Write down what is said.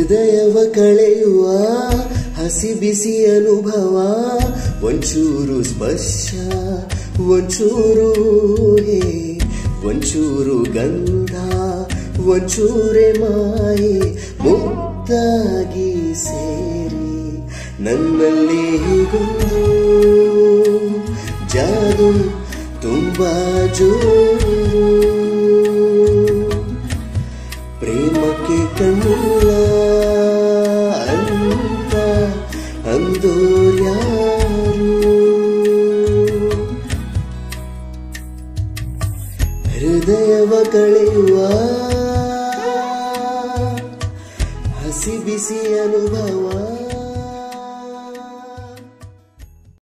ಹೃದಯವ ಕಳೆಯುವ ಹಸಿ ಬಿಸಿ ಅನುಭವ ಒಂಚೂರು ಸ್ಪರ್ಶ ಒಂಚೂರು ಹೇ ಒಂಚೂರು ಗಂಧ ಒಂಚೂರೆ ಮಾಯೆ ಮುಕ್ತಾಗಿ ಸೇರಿ ನನ್ನಲ್ಲಿ ಹೀಗೊಂದು ಜಾದು ತುಂಬಾ ಜೋರು